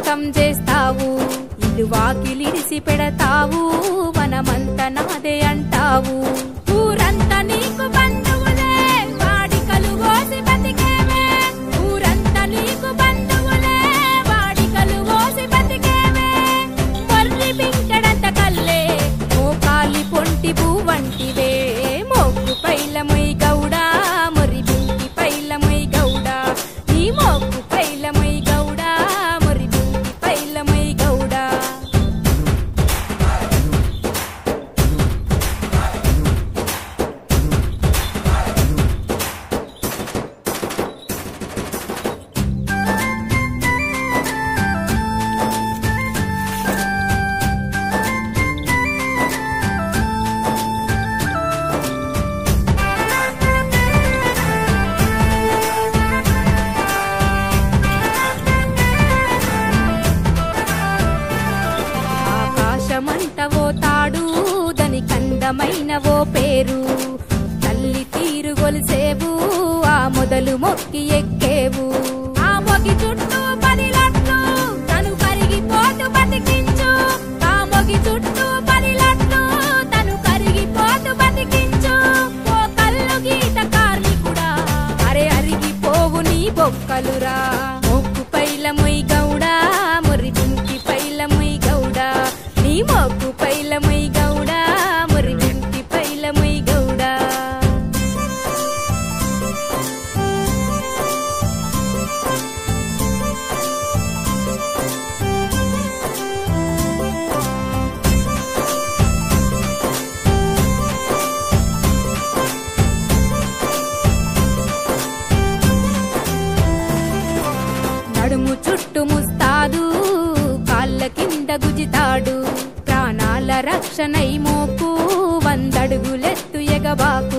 మోసం చేస్తావు ఇల్లు వాకిలిడిసి పెడతావు మనమంతా నాదే అంటావు ఊరంతా నీకు బంధువులే వాడికలు కోసి బతికేవే ఊరంతా నీకు బంధువులే వాడికలు కోసి బతికేవే మర్రి బింకడంత కల్లే మోకాలి పొంటి వంటివే మోకు పైలమొయ్ గౌడా మొరి బింకి పైలమొయ్ గౌడా నీ మోకు పైలమొయ్ గౌడా మొరి బింకి పైలమొయ్ గౌడా ఆకాశమంట ఓ తాడు దాని కందమైన ఓ పేరు తల్లి తీరు గొలిసేవు ఆ మొదలు మొక్కి ఎక్కేవు ఆ మొగి చుట్టూ పది లట్లు తను కరిగిపోతూ బతికించు ఆ మొగి చుట్టూ పది లట్లు తను కరిగిపోతూ బతికించు ఓ కల్లు గీత కార్మికుడా అరే అరిగిపోవు నీ బొక్కలురా మొక్కు పైలమొయ్ గౌడా మురి పింకి పైలమొయ్ గౌడా నీ మొక్కు పైలమొయ్ గౌడా మురి పింకి పైలమొయ్ గౌడా నడుము చుట్టు ముస్తాదు కాళ్ళ కింద గుజితాడు ప్రాణాల రక్షణై మోకు వందడుగులెత్తు ఎగబాకు